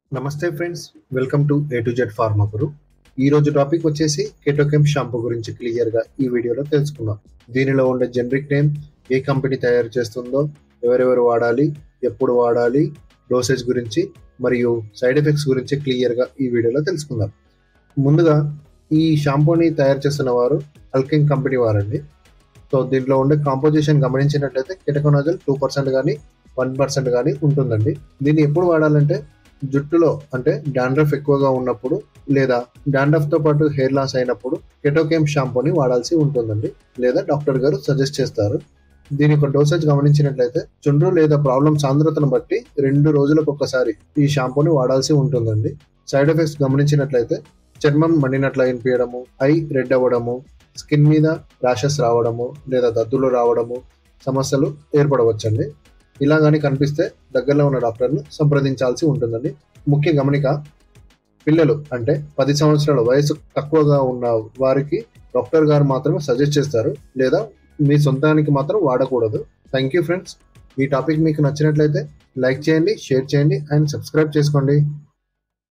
నమస్తే friends welcome to A to Z ఫార్మాపురు ఈ రోజు టాపిక్ వచ్చేసి కెటోకెమ్ షాంపూ గురించి క్లియర్ గా ఈ వీడియోలో తెలుసుకుందాం దీనిలో ఉండే జనరిక్ నేమ్ ఏ కంపెనీ తయారు చేస్తుందో ఎవరెవరు వాడాలి ఎప్పుడు వాడాలి డోసేజ్ గురించి మరియు సైడ్ ఎఫెక్ట్స్ గురించి క్లియర్ గా ఈ వీడియోలో తెలుసుకుందాం ముందుగా ఈ షాంపూని తయారు చేస్తున్న వారు అల్కింగ్ కంపెనీ వారండి సో దీంట్లో ఉండే కాంపోజిషన్ గమనించినట్లయితే కెటకోనాజల్ టూ పర్సెంట్ కానీ వన్ పర్సెంట్ కానీ ఉంటుందండి దీన్ని ఎప్పుడు వాడాలంటే జుట్టులో అంటే డాండ్రఫ్ ఎక్కువగా ఉన్నప్పుడు లేదా డాండ్రఫ్ తో పాటు హెయిర్ లాస్ అయినప్పుడు కెటోకేమ్ షాంపూని వాడాల్సి ఉంటుందండి లేదా డాక్టర్ గారు సజెస్ట్ చేస్తారు దీని యొక్క డోసేజ్ గమనించినట్లయితే చుండ్రు లేదా ప్రాబ్లం సాంద్రతను బట్టి రెండు రోజులకు ఒకసారి ఈ షాంపూని వాడాల్సి ఉంటుందండి సైడ్ ఎఫెక్ట్స్ గమనించినట్లయితే చర్మం మండినట్లు అనిపించడము ఐ రెడ్ అవ్వడము స్కిన్ మీద ర్యాషెస్ రావడము లేదా దద్దులు రావడము సమస్యలు ఏర్పడవచ్చండి ఇలా కానీ కనిపిస్తే దగ్గరలో ఉన్న డాక్టర్ను సంప్రదించాల్సి ఉంటుందండి ముఖ్య గమనిక పిల్లలు అంటే పది సంవత్సరాల వయసు తక్కువగా ఉన్న వారికి డాక్టర్ గారు మాత్రమే సజెస్ట్ చేస్తారు లేదా మీ సొంతానికి మాత్రం వాడకూడదు థ్యాంక్ యూ ఫ్రెండ్స్ ఈ టాపిక్ మీకు నచ్చినట్లయితే లైక్ చేయండి షేర్ చేయండి అండ్ సబ్స్క్రైబ్ చేసుకోండి